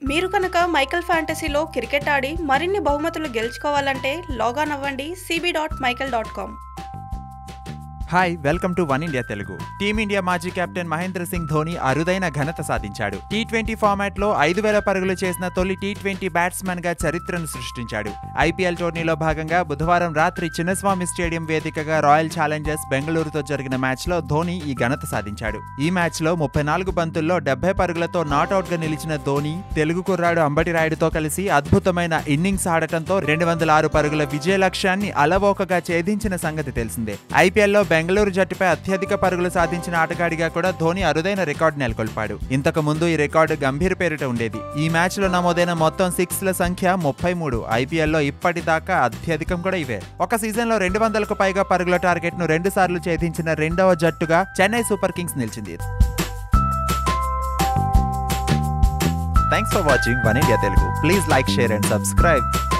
మీరు కనుక Michael ఫ్యాంటసీలో cricket ఆడి మరిన్ని బహుమతులు గెలుచుకోవాలంటే లాగాన్ అవ్వండి CB dot Michael dot com hi welcome to One India Telugu Team India మాజీ కెప్టెన్ మహేంద్ర సింగ్ ధోని అరుదైన ఘనత సాధించాడు టీ ట్వంటీ ఫార్మాట్ లో ఐదు వేల పరుగులు చేసిన తొలి టీ ట్వంటీ బ్యాట్స్మెన్ గా చరిత్రను సృష్టించాడు ఐపీఎల్ టోర్నీలో భాగంగా బుధవారం రాత్రి చిన్నస్వామి స్టేడియం వేదికగా రాయల్ ఛాలెంజర్స్ బెంగళూరుతో జరిగిన మ్యాచ్ లో ధోని ఈ ఘనత సాధించాడు ఈ మ్యాచ్ లో ముప్పై నాలుగు బంతుల్లో డెబ్బై పరుగులతో నాట్అవుట్ గా నిలిచిన ధోని తెలుగు కుర్రాడు అంబటి రాయుడుతో కలిసి అద్భుతమైన ఇన్నింగ్స్ ఆడటంతో రెండు వందల ఆరు పరుగుల విజయ లక్ష్యాన్ని అలవోకగా ఛేదించిన సంగతి తెలిసిందే ఐపీఎల్లో బెంగళూరు జట్టుపై అత్యధిక పరుగులు సాధించిన ఆటగాడిగా కూడా ధోని అరుదైన రికార్డు నెలకొల్పాడు ఇంతకు ముందు ఈ రికార్డు గంభీర్ పేరిట ఉండేది ఈ మ్యాచ్ లో నమోదైన మొత్తం సిక్స్ ల సంఖ్య ముప్పై మూడు ఐపీఎల్లో ఇప్పటిదాకా అత్యధికం కూడా ఇవే ఒక సీజన్ లో రెండు వందలకు పైగా పరుగుల టార్గెట్ ను రెండు సార్లు ఛేదించిన రెండవ జట్టుగా చెన్నై సూపర్ కింగ్స్ నిలిచింది thanks for watching One India Telugu please like share and subscribe